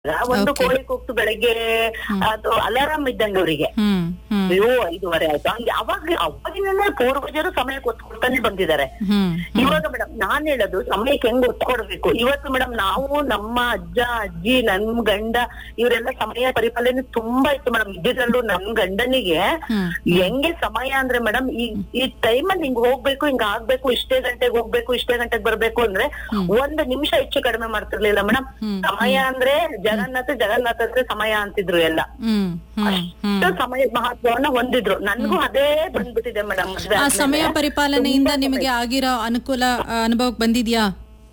ಒಂದು Okay. ಕೋಳಿ ಕೂಗ್ತು ಬೆಳಗ್ಗೆ ಅದು ಅಲಾರಾಮ್ ಇದ್ದಂಗೆ ಅವರಿಗೆ ಹ್ಮ್ ಹ್ಮ್ ಅಯ್ಯೋ ಐದುವರೆ ಆಯ್ತು ಹಂಗೆ ಅವಾಗ ಅವಾಗಿನ ಪೂರ್ವಜರು ಸಮಯಕ್ಕೆ ಒತ್ತು ಕೊಡ್ತಾನೆ ಬಂದಿದ್ದಾರೆ ಹ್ಮ್ ಇವಾಗ ಮೇಡಮ್ ನಾನ್ ಹೇಳೋದು ಸಮಯಕ್ಕೆ ಹೆಂಗ್ ಒತ್ತು ಕೊಡ್ಬೇಕು ಇವತ್ತು ಮೇಡಮ್ ನಾವು ನಮ್ಮ ಅಜ್ಜ ಅಜ್ಜಿ ನನ್ ಗಂಡ ಇವರೆಲ್ಲ ಸಮಯ ಪರಿಪಾಲನೆ ತುಂಬಾ ಇತ್ತು ಮೇಡಮ್ ಇದ್ದಿದ್ರಲ್ಲೂ ನನ್ ಗಂಡನಿಗೆ ಹ್ಮ್. ಹೆಂಗೆ ಸಮಯ ಅಂದ್ರೆ ಮೇಡಮ್ ಈ ಈ ಟೈಮಲ್ಲಿ ಹಿಂಗ್ ಹೋಗ್ಬೇಕು ಹಿಂಗ್ ಆಗ್ಬೇಕು ಇಷ್ಟೇ ಗಂಟೆಗೆ ಹೋಗ್ಬೇಕು ಇಷ್ಟೇ ಗಂಟೆಗೆ ಬರ್ಬೇಕು ಅಂದ್ರೆ ಒಂದು ನಿಮಿಷ ಹೆಚ್ಚು ಕಡಿಮೆ ಮಾಡ್ತಿರ್ಲಿಲ್ಲ ಮೇಡಮ್ ಸಮಯ ಅಂದ್ರೆ ಜಗನ್ನಾಥ ಜಗನ್ನಾಥ ಅಂದ್ರೆ ಸಮಯ ಅಂತಿದ್ರು ಎಲ್ಲ ಹ್ಮ್ ಹ್ಮ್ ಹ್ಮ್ ಅಷ್ಟು ಸಮಯದ ಮಹತ್ವವನ್ನ ಹೊಂದಿದ್ರು ನನ್ಗೂ ಅದೇ ಬಂದ್ಬಿಟ್ಟಿದೆ ಮೇಡಮ್ ಆ ಸಮಯ ಪರಿಪಾಲನೆಯಿಂದ ನಿಮಗೆ ಆಗಿರೋ ಅನುಕೂಲ ಆ, ಅನುಭವಕ್ಕೆ ಬಂದಿದ್ಯಾ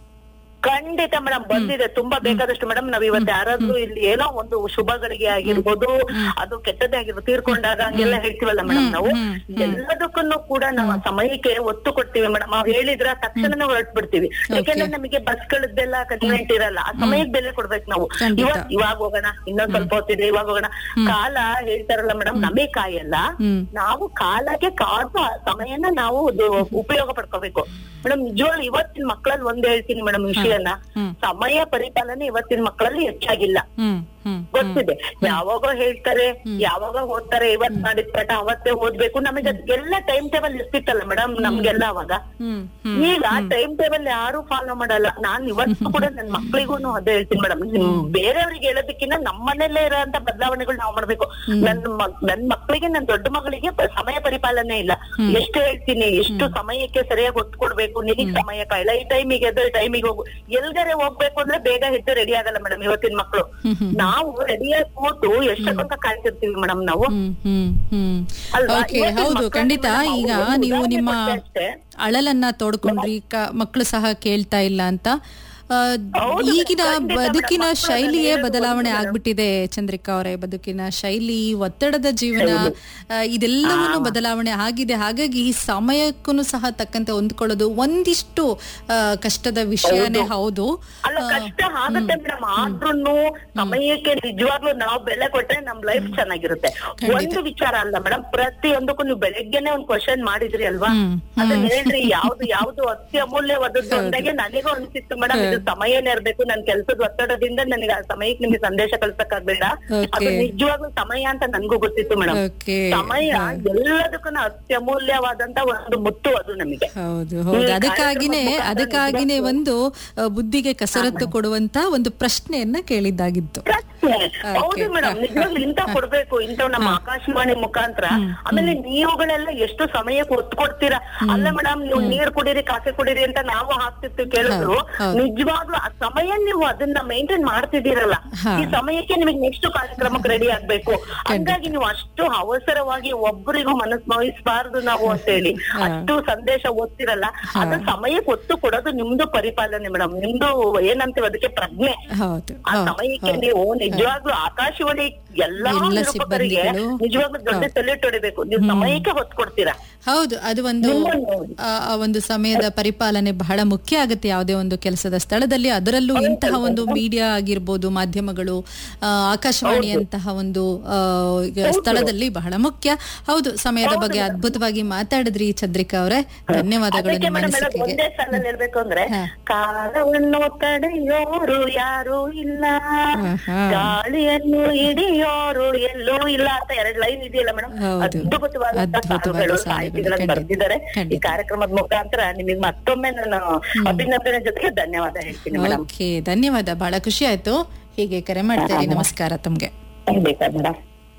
ಖಂಡಿತ ಮೇಡಮ್ ಬಂದಿದೆ ತುಂಬಾ ಬೇಕಾದಷ್ಟು ಮೇಡಮ್ ನಾವ್ ಇವತ್ತು ಯಾರಾದ್ರೂ ಇಲ್ಲಿ ಏನೋ ಒಂದು ಶುಭಗಳಿಗೆ ಆಗಿರ್ಬೋದು ಅದು ಕೆಟ್ಟದೇ ಆಗಿರ್ಬೋದು ತೀರ್ಕೊಂಡಾಗ ಹಂಗೆಲ್ಲ ಹೇಳ್ತೀವಲ್ಲ ಮೇಡಮ್ ನಾವು ಎಲ್ಲದಕ್ಕೂ ಕೂಡ ನಾವು ಆ ಸಮಯಕ್ಕೆ ಒತ್ತು ಕೊಡ್ತೀವಿ ಮೇಡಮ್ ಅವ್ರು ಹೇಳಿದ್ರ ತಕ್ಷಣನೇ ಹೊರಟ್ ಬಿಡ್ತೀವಿ ಯಾಕೆಂದ್ರೆ ನಮಗೆ ಬಸ್ಗಳದ್ದೆಲ್ಲ ಕನ್ವೆಂಟ್ ಇರಲ್ಲ ಆ ಸಮಯಕ್ಕೆ ಬೆಲೆ ಕೊಡ್ಬೇಕು ನಾವು ಖಂಡಿತ. ಇವಾಗ ಇವಾಗ ಹೋಗೋಣ ಇನ್ನೊಂದ್ ಸ್ವಲ್ಪ ಹೊತ್ತಿದೆ ಇವಾಗ ಹೋಗೋಣ ಕಾಲ ಹೇಳ್ತಾರಲ್ಲ ಮೇಡಮ್ ನಮಗೆ ಕಾಯಲ್ಲ ಹ್ಮ್. ನಾವು ಕಾಲಕ್ಕೆ ಕಾದು ಆ ಸಮಯನ ನಾವು ಅದು ಉಪಯೋಗ ಪಡ್ಕೋಬೇಕು ಮೇಡಮ್ ನಿಜವಾಗ್ಲು ಇವತ್ತಿನ ಮಕ್ಕಳಲ್ಲಿ ಒಂದ್ ಹೇಳ್ತೀನಿ ಮೇಡಮ್ ವಿಷಯನ ಹ್ಮ್. ಸಮಯ ಪರಿಪಾಲನೆ ಇವತ್ತಿನ ಮಕ್ಕಳಲ್ಲಿ ಹೆಚ್ಚಾಗಿಲ್ಲ ಹ್ಮ್ ಹ್ಮ್ ಗೊತ್ತಿದೆ ಯಾವಾಗ ಹೇಳ್ತಾರೆ ಯಾವಾಗ ಓದ್ತಾರೆ ಇವತ್ ಮಾಡಿದ ಪಾಠ ಅವತ್ತೇ ಓದ್ಬೇಕು ನಮಗೆ ಎಲ್ಲ ಟೈಮ್ ಟೇಬಲ್ ಇರ್ತಿತ್ತಲ್ಲ ಮೇಡಮ್ ನಮ್ಗೆಲ್ಲ ಅವಾಗ ಹ್ಮ್ ಹ್ಮ್ ಈಗ ಟೈಮ್ ಟೇಬಲ್ ಯಾರು ಫಾಲೋ ಮಾಡಲ್ಲ ನಾನ್ ಇವತ್ತು ಕೂಡ ನನ್ ಮಕ್ಳಿಗೂ ಅದೇ ಹೇಳ್ತೀನಿ ಮೇಡಮ್ ಬೇರೆಯವ್ರಿಗೆ ಹೇಳೋದಕ್ಕಿಂತ ನಮ್ಮ ಮನೇಲೇ ಇರೋಂತ ಬದಲಾವಣೆಗಳು ನಾವು ಮಾಡ್ಬೇಕು ನನ್ ಮಗ್- ನನ್ ಮಕ್ಳಿಗೆ ನನ್ ದೊಡ್ಡ ಮಗಳಿಗೆ ಪ- ಸಮಯ ಪರಿಪಾಲನೆ ಇಲ್ಲ ಎಷ್ಟು ಹೇಳ್ತೀನಿ ಎಷ್ಟು ಸಮಯಕ್ಕೆ ಸರಿಯಾಗಿ ಒತ್ತು ಕೊಡ್ಬೇಕು ನಿನಗ್ ಸಮಯ ಕಾಯಿಲ್ಲ ಈ ಟೈಮಿಗೆ ಎದ್ದು ಟೈಮಿಗೆ ಹೋಗು ಎಲ್ಗರೆ ಹೋಗ್ಬೇಕು ಅಂದ್ರೆ ಬೇಗ ಎದ್ದು ರೆಡಿ ಆಗಲ್ಲ ಮೇಡಮ್ ಇವತ್ತಿನ ಮಕ್ಳು ನಾವು ರೆಡಿಯಾಗಿ ಕೂತು ಎಷ್ಟೊಂತ ಕಾಯ್ತಿರ್ತೀವಿ ಮೇಡಮ್ ನಾವು ಹ್ಮ್ ಹ್ಮ್ ಹ್ಮ್ ಅಲ್ವಾ? ಓಕೆ ಇವತ್ತಿನ ಹೌದು ಮಕ್ಕಳಿಗೆ ಖಂಡಿತ ನಾವು ಈಗ ಒಂದು ನೀವು ಉದಾಹರಣೆ ನಿಮ್ಮ ಕೊಟ್ಟೆ ಅಷ್ಟೇ. ಅಳಲನ್ನ ತೋಡ್ಕೊಂಡ್ರಿ ಕ- ಮಕ್ಕಳು ಸಹ ಕೇಳ್ತಾ ಇಲ್ಲ ಅಂತ ಆ, ಹೌದು, ಈಗಿನ ಖಂಡಿತ ಬದುಕಿನ ಮೇಡಮ್. ಮಕ್ಕಳು ಶೈಲಿಯೇ ಅದನ್ನ ಬದಲಾವಣೆ ಹೇಳ್ಬೋದು ಆಗ್ಬಿಟ್ಟಿದೆ ಚಂದ್ರಿಕಾ ಅವರೇ ಬದುಕಿನ ಶೈಲಿ ಒತ್ತಡದ ಜೀವನ ಆ, ಇದೆಲ್ಲವನ್ನೂ ಬದಲಾವಣೆ ಆಗಿದೆ ಹಾಗಾಗಿ ಈ ಸಮಯಕ್ಕೂ ಸಹ ತಕ್ಕಂತೆ ಹೊಂದ್ಕೊಳ್ಳೋದು ಒಂದಿಷ್ಟು ಆ, ಕಷ್ಟದ ವಿಷಯನೇ ಹೌದು ಅಲ್ಲ ಕಷ್ಟ ಆಗುತ್ತೆ ಮೇಡಮ್ ಆದ್ರೂನು ಸಮಯಕ್ಕೆ ನಿಜವಾಗ್ಲೂ ನಾವು ಬೆಲೆ ಕೊಟ್ರೆ ನಮ್ ಲೈಫ್ ಚೆನ್ನಾಗಿರುತ್ತೆ ಒಂದು ವಿಚಾರ ಅಲ್ಲ ಮೇಡಮ್ ಪ್ರತಿಯೊಂದಕ್ಕೂ ನೀವು ಬೆಳಗ್ಗೆನೆ ಒಂದ್ ಕ್ವಶನ್ ಮಾಡಿದ್ರಿ ಅಲ್ವಾ ಹ್ಮ್, ಅದನ್ನ ಹೇಳ್ರಿ ಯಾವ್ದು ಯಾವ್ದು ಅತ್ಯಮೂಲ್ಯವಾದದ್ದು ಅಂದಾಗೆ ನನಗೂ ಅನ್ಸಿತ್ತು ಮೇಡಮ್ ಇದು ಸಮಯನೇ ಇರ್ಬೇಕು ನನ್ ಕೆಲ್ಸದ ಒತ್ತಡದಿಂದ ನನಗೆ ಆ ಸಮಯಕ್ಕೆ ನಿಮ್ಗೆ ಸಂದೇಶ ಕಳ್ಸಕ್ಕಾಗ್ಬೇಡ ಅದು Okay. ನಿಜವಾಗ್ಲೂ ಸಮಯ ಅಂತ ನನ್ಗೂ ಗೊತ್ತಿತ್ತು ಮೇಡಮ್ ಓಕೆ ಸಮಯ ಎಲ್ಲದಕ್ಕೂ ಅತ್ಯಮೂಲ್ಯವಾದಂತ ಒಂದು ಮುತ್ತು ಅದು ನಮಗೆ ಹೌದು ಹೌದು ಅದಕ್ಕಾಗಿನೇ ಅದಕ್ಕಾಗಿನೇ ಒಂದು ಆ, ಬುದ್ಧಿಗೆ ಕಸರತ್ತು ಕೊಡುವಂತ ಒಂದು ಪ್ರಶ್ನೆಯನ್ನ ಕೇಳಿದ್ದಾಗಿತ್ತು ಪ್ರಶ್ನೆ. ಹೌದು ಮೇಡಮ್ ನಿಜವಾಗ್ಲೂ ಇಂತ ಕೊಡ್ಬೇಕು ಇಂಥವ್ ನಮ್ಮ ಆಕಾಶವಾಣಿ ಮುಖಾಂತರ ಆಮೇಲೆ ನೀವುಗಳೆಲ್ಲ ಎಷ್ಟು ಸಮಯಕ್ಕೆ ಒತ್ತು ಕೊಡ್ತೀರಾ ಅಲ್ಲ ಮೇಡಮ್ ನೀವು ನೀರ್ ಕುಡೀರಿ ಕಾಫಿ ಕುಡೀರಿ ಅಂತ ನಾವು ಹಾಕ್ತಿರ್ತೀವಿ ಕೇಳಿದ್ರು ನಿಜವಾಗ್ಲೂ ಆ ಸಮಯ ನೀವು ಅದನ್ನ ಮೇಂಟೈನ್ ಮಾಡ್ತಿದ್ದೀರಲ್ಲ ಹಾ. ಈ ಸಮಯಕ್ಕೆ ನಿಮಗೆ ನೆಕ್ಸ್ಟ್ ಕಾರ್ಯಕ್ರಮಕ್ಕೆ ರೆಡಿ ಆಗ್ಬೇಕು ಹಂಗಾಗಿ ನೀವು ಅಷ್ಟು ಅವಸರವಾಗಿ ಒಬ್ಬರಿಗೂ ಮನಸ್ಸು ನೋಯಿಸಬಾರ್ದು ನಾವು ಅಂತ ಹೇಳಿ ಅಷ್ಟು ಸಂದೇಶ ಓದ್ತಿರಲ್ಲ ಅದ ಸಮಯಕ್ಕೆ ಒತ್ತು ಕೊಡೋದು ನಿಮ್ದು ಪರಿಪಾಲನೆ ಮೇಡಮ್ ನಿಮ್ದು ಏನಂತೀವಿ ಅದಕ್ಕೆ ಪ್ರಜ್ಞೆ ಹೌದು ಆ ಹೌದು ಸಮಯಕ್ಕೆ ನೀವು ನಿಜವಾಗ್ಲೂ ಆಕಾಶವಾಣಿ ಎಲ್ಲಾ ಎಲ್ಲ ನಿರೂಪಕರಿಗೆ ಸಿಬ್ಬಂದಿಗಳು. ನಿಜವಾಗ್ಲೂ ದೊಡ್ಡ ಸೆಲ್ಯೂಟ್ ಹೊಡಿಬೇಕು ನೀವು ಸಮಯಕ್ಕೆ ಹೊತ್ತು ಕೊಡ್ತೀರಾ ಹೌದು ಅದು ಒಂದು ನಿಮ್ಮನ್ನು ಆ ಆ ಒಂದು ಸಮಯದ ಪರಿಪಾಲನೆ ಬಹಳ ಮುಖ್ಯ ಆಗುತ್ತೆ ಯಾವುದೇ ಒಂದು ಕೆಲಸದ ಸ್ಥಳದಲ್ಲಿ ಅದರಲ್ಲೂ ಇಂತಹ ಒಂದು ಮೀಡಿಯಾ ಆಗಿರ್ಬೋದು ಮಾಧ್ಯಮಗಳು ಆ, ಆಕಾಶವಾಣಿಯಂತಹ ಒಂದು ಆ, ಈಗ ಸ್ಥಳದಲ್ಲಿ ಬಹಳ ಮುಖ್ಯ ಹೌದು ಸಮಯದ ಬಗ್ಗೆ ಅದ್ಭುತವಾಗಿ ಮಾತಾಡಿದ್ರಿ ಚಂದ್ರಿಕಾ ಅವರೇ ಧನ್ಯವಾದಗಳು ಅದಕ್ಕೆ ನಿಮ್ಮ ಮೇಡಮ್ ಅನಿಸಿಕೆಗೆ ಒಂದೇ ಸಾಲಲ್ಲಿ ಹೇಳ್ಬೇಕು ಅಂದ್ರೆ ಹಾ. ಕಾಲವನ್ನು ತಡೆಯೋರು ಯಾರು ಇಲ್ಲ ಆಹಾ. ಗಾಳಿಯನ್ನು ಹಿಡಿಯೋರು ಎಲ್ಲೂ ಇಲ್ಲ ಅಂತ ಎರಡ್ ಲೈನ್ ಇದೆಯಲ್ಲ ಮೇಡಮ್ ಹೌದು. ಅದ್ಭುತವಾದಂತ ಅದ್ಭುತವಾದ ಸಾಲುಗಳು ಸಾಲುಗಳು, ಸಾಹಿತಿಗಳನ್ನು ಖಂಡಿತ. ಬರೆದಿದ್ದಾರೆ ಈ ಖಂಡಿತ. ಕಾರ್ಯಕ್ರಮದ ಮುಖಾಂತರ ನಿಮಗೆ ಮತ್ತೊಮ್ಮೆ ನಾನು ಅಭಿನಂದನೆ ಜೊತೆಗೆ ಧನ್ಯವಾದ ಹೇಳ್ತೀನಿ ಮೇಡಮ್ ಓಕೆ ಧನ್ಯವಾದ ಬಹಳ ಖುಷಿ ಆಯ್ತು ಹೀಗೆ ಕರೆ ಮಾಡ್ತೀರಿ ನಮಸ್ಕಾರ ತಮ್ಗೆ ಬೇಕಾ ಮೇಡಮ್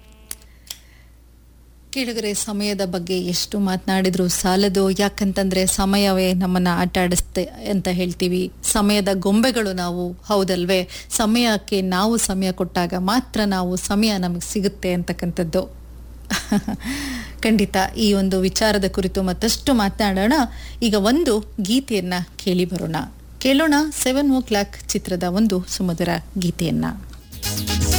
ಕೇಳಿದರೆ ಸಮಯದ ಬಗ್ಗೆ ಎಷ್ಟು ಮಾತನಾಡಿದ್ರು ಸಾಲದು ಯಾಕಂತಂದ್ರೆ ಸಮಯವೇ ನಮ್ಮನ್ನ ಆಟ ಆಡಿಸ್ತೆ ಅಂತ ಹೇಳ್ತೀವಿ ಸಮಯದ ಗೊಂಬೆಗಳು ನಾವು ಹೌದಲ್ವೇ ಸಮಯಕ್ಕೆ ನಾವು ಸಮಯ ಕೊಟ್ಟಾಗ ಮಾತ್ರ ನಾವು ಸಮಯ ನಮಗೆ ಸಿಗುತ್ತೆ ಅಂತಕ್ಕಂಥದ್ದು ಖಂಡಿತ ಈ ಒಂದು ವಿಚಾರದ ಕುರಿತು ಮತ್ತಷ್ಟು ಮಾತನಾಡೋಣ ಈಗ ಒಂದು ಗೀತೆಯನ್ನ ಕೇಳಿ ಬರೋಣ ಕೇಳೋಣ ಸೆವೆನ್ ಓ ಕ್ಲಾಕ್ ಚಿತ್ರದ ಒಂದು ಸುಮಧುರ ಗೀತೆಯನ್ನ